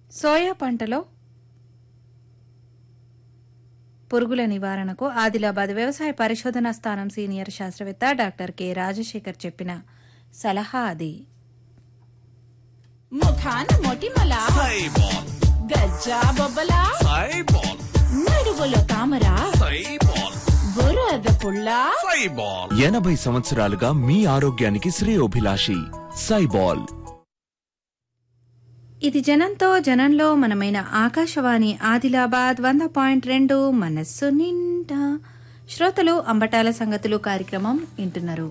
soya పంటలో పురుగుల నివారణకు ఆదిలాబాద్ వ్యవసాయ పరిశోధనా స్థానం సీనియర్ శాస్త్రవేత్త డాక్టర్ కె రాజశేఖర్ చెప్పిన సలహా అది ముఖాన మొటిమల సైబాల్ గజ్జా బొబ్బల సైబాల్ నడుగులో తామర సైబాల్ బురద పుల్ల సైబాల్ ఎనభై సంవత్సరాలుగా మీ ఆరోగ్యానికి శ్రేయోభిలాషి సైబాల్ ఇది జనంతో జనంలో మనమైన ఆకాశవాణి ఆదిలాబాద్ వంద పాయింట్ రెండు మనస్సు నిండా శ్రోతలు అంబటాల సంగతులు కార్యక్రమం వింటున్నారు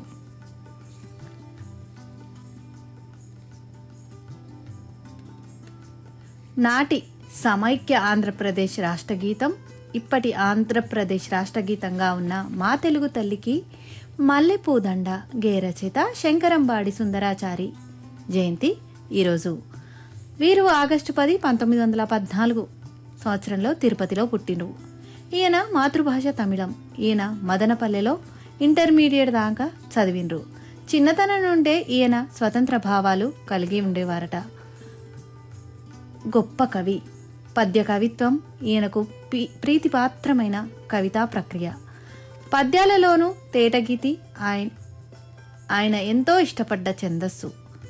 నాటి సమైక్య ఆంధ్రప్రదేశ్ రాష్ట్ర గీతం ఇప్పటి ఆంధ్రప్రదేశ్ రాష్ట్ర గీతంగా ఉన్న మా తెలుగు తల్లికి మల్లెపూదండ గేరచేత శంకరంబాడి సుందరాచారి జయంతి ఈరోజు వీరు ఆగస్టు పది పంతొమ్మిది వందల పద్నాలుగు సంవత్సరంలో తిరుపతిలో పుట్టిండ్రు ఈయన మాతృభాష తమిళం ఈయన మదనపల్లెలో ఇంటర్మీడియట్ దాకా చదివిండ్రు చిన్నతనం నుండే ఈయన స్వతంత్ర భావాలు కలిగి ఉండేవారట గొప్ప కవి పద్య కవిత్వం ఈయనకు పి- ప్రీతిపాత్రమైన కవితా ప్రక్రియ పద్యాలలోనూ తేటగీతి ఆయన ఆయన ఎంతో ఇష్టపడ్డ ఛందస్సు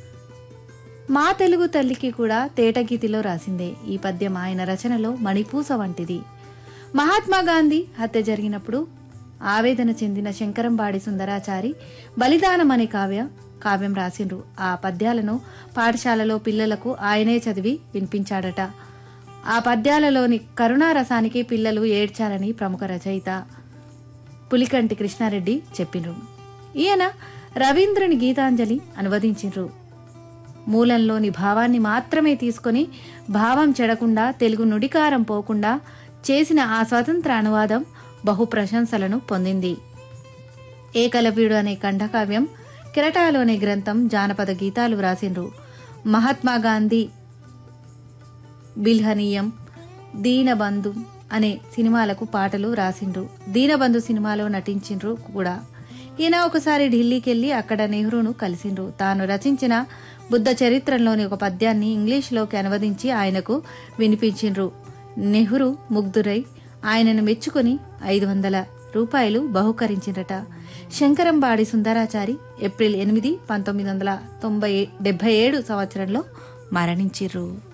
మా తెలుగు తల్లికి కూడా తేటగీతిలో రాసిందే ఈ పద్యం ఆయన రచనలో మణిపూస వంటిది మహాత్మా గాంధీ హత్య జరిగినప్పుడు ఆవేదన చెందిన శంకరంబాడి సుందరాచారి బలిదానం అనే కావ్య కావ్యం రాసిండ్రు ఆ పద్యాలను పాఠశాలలో పిల్లలకు ఆయనే చదివి వినిపించాడట ఆ పద్యాలలోని కరుణారసానికి పిల్లలు ఏడ్చారని ప్రముఖ రచయిత పులికంటి కృష్ణారెడ్డి చెప్పిండ్రు ఈయన రవీంద్రుని గీతాంజలి అనువదించిండ్రు మూలంలోని భావాన్ని మాత్రమే తీసుకొని భావం చెడకుండా తెలుగు నుడికారం పోకుండా చేసిన ఆ స్వతంత్ర అనువాదం బహు ప్రశంసలను పొందింది ఏకలవ్యుడు అనే ఖండకావ్యం కిరటాలు అనే గ్రంథం జానపద గీతాలు వ్రాసిండ్రు మహాత్మా గాంధీ బిల్హనీయం దీనబంధు అనే సినిమాలకు పాటలు రాసిండ్రు దీనబంధు సినిమాలో నటించిండ్రు కూడా ఈయన ఒకసారి ఢిల్లీకి వెళ్లి అక్కడ నెహ్రూను కలిసిండ్రు తాను రచించిన బుద్ధ చరిత్రలోని ఒక పద్యాన్ని ఇంగ్లీష్లోకి అనువదించి ఆయనకు వినిపించిండ్రు నెహ్రూ ముగ్ధురై ఆయనను మెచ్చుకొని ఐదు వందల రూపాయలు బహుకరించిండ్రట శంకరంబాడి సుందరాచారి ఏప్రిల్ ఎనిమిది పంతొమ్మిది వందల తొంభై డెబ్బై ఏడు సంవత్సరంలో మరణించిర్రు